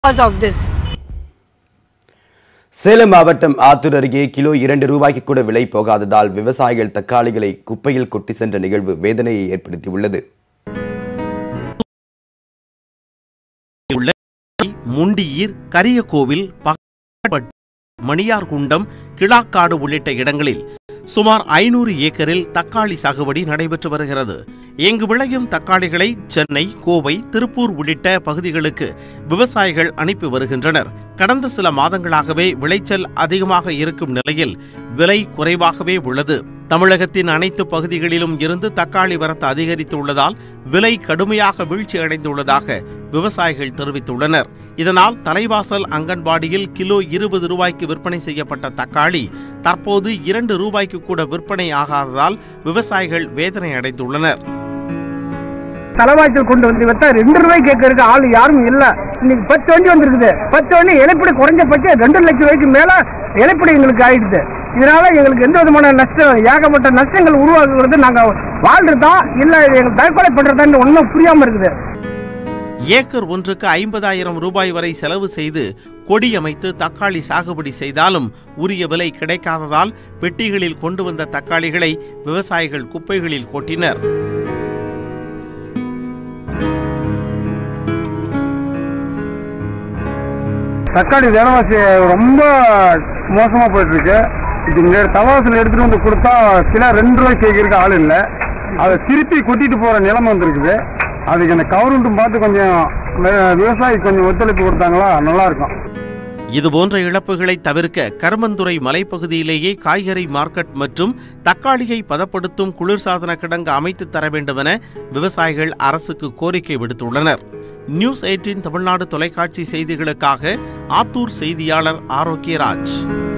because of this. Salem மாவட்டம் ஆத்தூர் அருகே kilo இரண்டு ரூபாய்க்கு கூட விலை போகாததால் விவசாயிகள் தக்காளிகளை குப்பையில் கொட்டி சென்ற நிகழ்வு வேதனையை ஏற்படுத்தியுள்ளது உள்ள முண்டியீர் கரியகோவில் பகப்பட்டு மணியார்குண்டம் கிளாக்காடு உள்ளிட்ட இடங்களில் சுமார் ஐநூறு ஏக்கரில் தக்காளி சாகுபடி நடைபெற்று வருகிறது இங்கு விளையும் தக்காளிகளை சென்னை கோவை திருப்பூர் உள்ளிட்ட பகுதிகளுக்கு விவசாயிகள் அனுப்பி வருகின்றனர் கடந்த சில மாதங்களாகவே விளைச்சல் அதிகமாக இருக்கும் நிலையில் விலை குறைவாகவே உள்ளது தமிழகத்தின் அனைத்து பகுதிகளிலும் இருந்து தக்காளி வரத்து அதிகரித்துள்ளதால் விலை கடுமையாக வீழ்ச்சி அடைந்துள்ளதாக விவசாயிகள் தெரிவித்துள்ளனர் இதனால் தலைவாசல் அங்கன்வாடியில் கிலோ இருபது ரூபாய்க்கு விற்பனை செய்யப்பட்ட தக்காளி தற்போது இரண்டு ரூபாய்க்கு கூட விற்பனை ஆகாததால் விவசாயிகள் வேதனை அடைந்துள்ளனர் தலைவாய்ச்சல் கொண்டு வந்து வித்தா ரெண்டு ரூபாய் கேட்கறதுக்கு ஆள் யாரும் இல்ல இன்னைக்கு பத்து வண்டி வந்திருக்குது பத்து வண்டி இலைப்படி குறைஞ்சபட்சம் ரெண்டு லட்சம் ரூபாய்க்கு மேல இலைப்படி எங்களுக்கு ஆயிடுது இதனால எங்களுக்கு எந்த விதமான நஷ்டம் ஏகப்பட்ட நஷ்டங்கள் உருவாக்குறது நாங்க வாழ்றதா இல்ல எங்களுக்கு தற்கொலை பண்றதான்னு ஒண்ணும் புரியாம இருக்குது ஏக்கர் ஒன்றுக்கு ஐம்பதாயிரம் ரூபாய் வரை செலவு செய்து கொடி அமைத்து தக்காளி சாகுபடி செய்தாலும் உரிய விலை கிடைக்காததால் பெட்டிகளில் கொண்டு வந்த தக்காளிகளை விவசாயிகள் குப்பைகளில் கொட்டினர் தக்காளி விலைவாசி ரொம்ப மோசமா போயிட்டு இருக்கு இது இங்க தலவாசல் எடுத்துட்டு வந்து கொடுத்தா கிலோ ரெண்டு ரூபாய் கேட்கறதுக்கு ஆள் இல்ல அதை திருப்பி கொட்டிட்டு போற நிலைமை வந்திருக்குது அதுக்கு இந்த கவர்மெண்ட்டும் பார்த்து கொஞ்சம் வி- விவசாயி கொஞ்சம் ஒத்துழைப்பு கொடுத்தாங்களா நல்லா இருக்கும் இதுபோன்ற இழப்புகளை தவிர்க்க கருமந்துறை மலைப்பகுதியிலேயே காய்கறி மார்க்கெட் மற்றும் தக்காளியை பதப்படுத்தும் குளிர்சாதன கிடங்கு அமைத்து தர வேண்டுமென விவசாயிகள் அரசுக்கு கோரிக்கை விடுத்துள்ளனர் நியூஸ் எயிட்டின் தமிழ்நாடு தொலைக்காட்சி செய்திகளுக்காக ஆத்தூர் செய்தியாளர் ஆரோக்கியராஜ்